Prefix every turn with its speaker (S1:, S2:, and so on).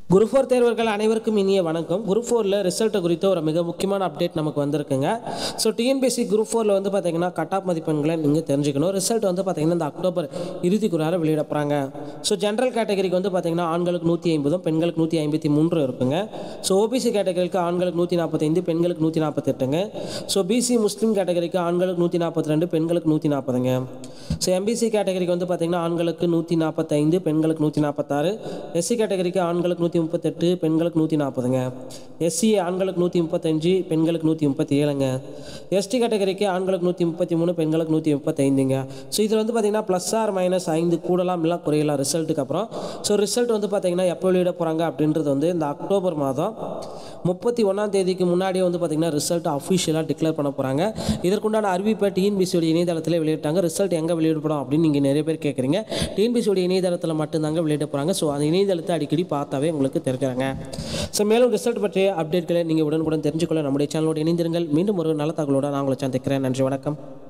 S1: group four தேர்வர்கள் அனைவருக்கும் இனிய வணக்கம் குரூப் ஃபோரில் ரிசல்ட்டை குறித்த ஒரு மிக முக்கியமான அப்டேட் நமக்கு வந்திருக்குங்க ஸோ டிஎன்பிஎஸ்சி குரூப் ஃபோரில் வந்து பார்த்தீங்கன்னா கட் ஆஃப் மதிப்பெண்களை நீங்கள் தெரிஞ்சுக்கணும் ரிசல்ட் வந்து பார்த்தீங்கன்னா இந்த அக்டோபர் இறுதிக்குள்ளார வெளியிட போகிறாங்க ஸோ ஜென்ரல் கேட்டகரிக்கு வந்து பார்த்தீங்கன்னா ஆண்களுக்கு நூற்றி ஐம்பதும் பெண்களுக்கு நூற்றி ஐம்பத்தி மூன்று இருக்குங்க ஸோ ஓபிசி கேட்டகரிக்கு ஆண்களுக்கு நூற்றி நாற்பத்தைந்து பெண்களுக்கு நூற்றி நாற்பத்தெட்டுங்க ஸோ பிசி முஸ்லீம் கேட்டகரிக்கு ஆண்களுக்கு நூற்றி நாற்பத்தி ரெண்டு பெண்களுக்கு நூற்றி நாற்பதுங்க ஸோ எம்பிசி கேட்டகரிக்கு வந்து பார்த்தீங்கன்னா ஆண்களுக்கு நூற்றி நாற்பத்தைந்து பெண்களுக்கு நூற்றி நாற்பத்தாறு எஸ்சி கேட்டகரிக்கு ஆண்களுக்கு நூற்றி முப்பத்தெட்டு பெண்களுக்கு நூற்றி நாற்பதுங்க எஸ்சி ஆண்களுக்கு நூற்றி முப்பத்தஞ்சு பெண்களுக்கு நூற்றி முப்பத்தி ஏழுங்க எஸ்டி கேட்டகரிக்கு ஆண்களுக்கு நூற்றி முப்பத்தி மூணு பெண்களுக்கு நூற்றி முப்பத்தைந்துங்க ஸோ இதில் வந்து பார்த்தீங்கன்னா ப்ளஸ் ஆர் மைனஸ் ஐந்து கூடலாம் இல்லை குறையலாம் ரிசல்ட்டுக்கு அப்புறம் ஸோ ரிசல்ட் வந்து பார்த்தீங்கன்னா எப்போ வெளியிட போகிறாங்க அப்படின்றது வந்து இந்த அக்டோபர் மாதம் முப்பத்தி ஒன்றாம் தேதிக்கு முன்னாடியே வந்து பார்த்தீங்கன்னா ரிசல்ட் அஃபிஷியலாக டிக்ளேர் பண்ண போகிறாங்க இதற்குண்டான அறிவிப்பை டிஎன்பிசியோட இணையதளத்தில் வெளியிட்டாங்க ரிசல்ட் எங்கே வெளியிடப்படும் அப்படின்னு நீங்கள் நிறைய பேர் கேட்குறீங்க டிஎன்பிசியோட இணையதளத்தில் மட்டும்தாங்க வெளியிட போகிறாங்க ஸோ அந்த இணையதளத்தை அடிக்கடி பார்த்தாவே உங்களுக்கு தெரிஞ்சுறாங்க ஸோ மேலும் ரிசல்ட் பற்றிய அப்டேட்களை நீங்கள் உடனுக்குடன் தெரிஞ்சுக்கொள்ள நம்முடைய சேனலோடு இணைந்திருங்கள் மீண்டும் ஒரு நல்ல தகவலோடு நான் உங்களை சந்திக்கிறேன் நன்றி வணக்கம்